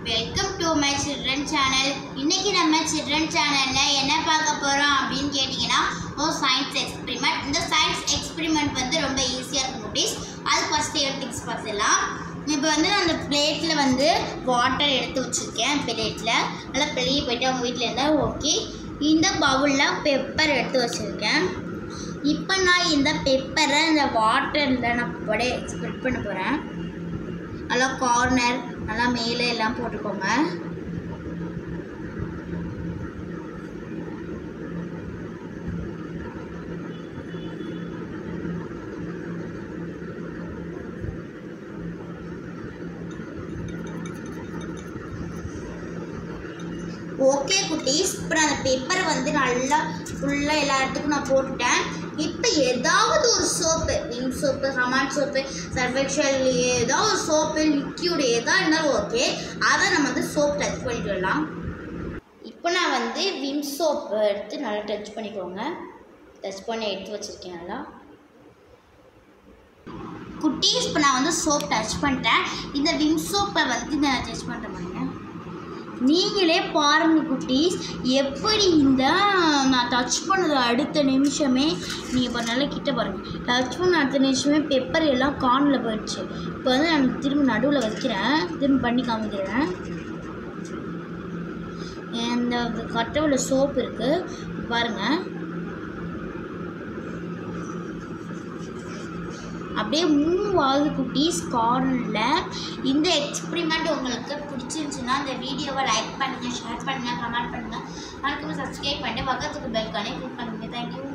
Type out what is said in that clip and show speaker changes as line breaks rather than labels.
welcome to my children channel இன்னைக்கு நம்ம children சேனல்ல என்ன பார்க்க போறோம் அப்படின்னு கேட்டிங்கன்னா ஓ சயின்ஸ் எக்ஸ்பெரிமெண்ட் இந்த சயின்ஸ் எக்ஸ்பெரிமெண்ட் வந்து ரொம்ப ஈஸியாக இருக்கும் குட்டீஸ் அது ஃபஸ்ட்டு எடுத்துக்ஸ் பார்த்துலாம் இப்போ வந்து நான் அந்த பிளேட்டில் வந்து வாட்டர் எடுத்து வச்சுருக்கேன் பிளேட்டில் நல்லா வெளியே போயிட்டு அவங்க வீட்டில் இருந்தால் ஓகே இந்த பவுலில் பெப்பர் எடுத்து வச்சுருக்கேன் இப்போ நான் இந்த பெப்பரை இந்த வாட்டரில் நான் அப்படியே ஸ்ப்ரெட் பண்ண போகிறேன் நல்லா கார்னர் நல்லா மேலே எல்லாம் போட்டுக்கோங்க ஓகே குட்டீஸ் இப்போ நான் அந்த பேப்பரை வந்து நல்லா ஃபுல்லாக எல்லா இடத்துக்கும் நான் போட்டுட்டேன் இப்போ ஏதாவது ஒரு soap Vim soap Hamam soap Surf Excel ஏதாவது ஒரு சோப்பு லிக்யூடு எதாக இருந்தாலும் ஓகே அதை நம்ம வந்து சோப் டச் பண்ணிட்டு வரலாம் இப்போ நான் வந்து விம் சோப்பு எடுத்து நல்லா டச் பண்ணிக்கோங்க டச் பண்ணி எடுத்து வச்சுருக்கேன் நல்லா குட்டீஸ் இப்போ நான் வந்து சோப் டச் பண்ணிட்டேன் இந்த விம் சோப்பை வந்து நான் டச் பண்ணுற பாருங்க நீங்களே பாருங்க குட்டீஸ் எப்படி இந்த நான் டச் பண்ணது அடுத்த நிமிஷமே நீங்கள் இப்போ நல்லா கிட்ட பாருங்கள் டச் பண்ண அடுத்த நிமிஷமே பெப்பர் எல்லாம் கார்னில் போயிடுச்சு இப்போ வந்து நான் திரும்ப நடுவில் வைக்கிறேன் திரும்ப பண்ணி காமிக்கிறேன் இந்த கட்டவில் சோப்பு இருக்குது பாருங்கள் அப்படியே மூவ் ஆகுது குட்டீஸ் கார்னரில் இந்த எக்ஸ்பெரிமெண்ட் உங்களுக்கு பிடிச்சிருந்துச்சுன்னா இந்த வீடியோவை லைக் பண்ணுங்கள் ஷேர் பண்ணுங்கள் கமெண்ட் பண்ணுங்கள் மறக்காம சப்ஸ்கிரைப் பண்ணிட்டு பக்கத்துக்கு பெல் கானே கிளிக் பண்ணுங்கள் தேங்க்யூ